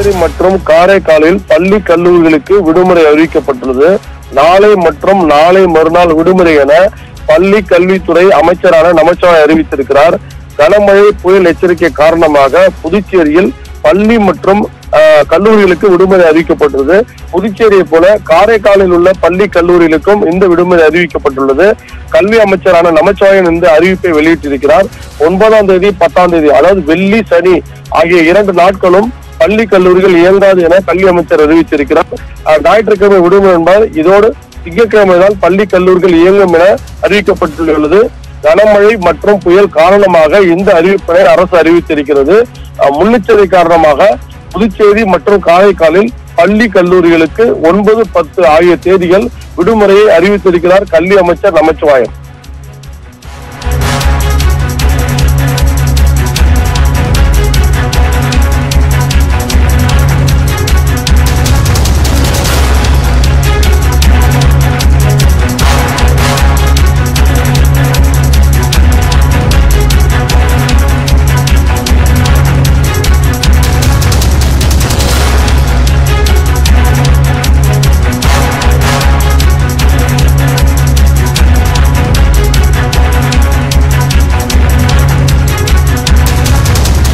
புதுச்சேரி மற்றும் காரைக்காலில் பள்ளி கல்லூரிகளுக்கு விடுமுறை அறிவிக்கப்பட்டுள்ளது நாளை மற்றும் நாளை மறுநாள் விடுமுறை என பள்ளி கல்வித்துறை அமைச்சரான நமச்சிவாயம் அறிவித்திருக்கிறார் கனமழை புயல் எச்சரிக்கை காரணமாக புதுச்சேரியில் பள்ளி மற்றும் ஆஹ், கல்லூரிகளுக்கு விடுமுறை அறிவிக்கப்பட்டுள்ளது புதுச்சேரியை போல காரைக்காலில் உள்ள பள்ளி கல்லூரிகளுக்கும் இந்த விடுமுறை அறிவிக்கப்பட்டுள்ளது கல்வி அமைச்சரான நமச்சிவாயன் இந்த அறிவிப்பை வெளியிட்டிருக்கிறார் ஒன்பதாம் தேதி பத்தாம் தேதி அதாவது வெள்ளி சனி ஆகிய இரண்டு நாட்களும் பள்ளி கல்லூரிகள் இயங்காது என கல்வி அமைச்சர் அறிவித்திருக்கிறார் அஹ், ஞாயிற்றுக்கிழமை விடுமுறை என்பதால் இதோடு திங்கட்கிழமை தான் பள்ளி கல்லூரிகள் இயங்கும் என அறிவிக்கப்பட்டுள்ளது கனமழை மற்றும் புயல் காரணமாக இந்த அறிவிப்பினை அரசு அறிவித்திருக்கிறது அஹ், முன்னெச்சரிக்கை காரணமாக புதுச்சேரி மற்றும் காரைக்காலில் பள்ளி கல்லூரிகளுக்கு ஒன்பது பத்து ஆகிய தேதிகள் விடுமுறையை அறிவித்திருக்கிறார் கல்வி அமைச்சர் நமச்சிவாயம்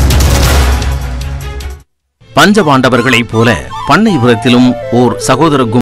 பஞ்சபாண்டவர்களைப் போல பண்ணைபுரத்திலும் ஓர் சகோதர கும்பல்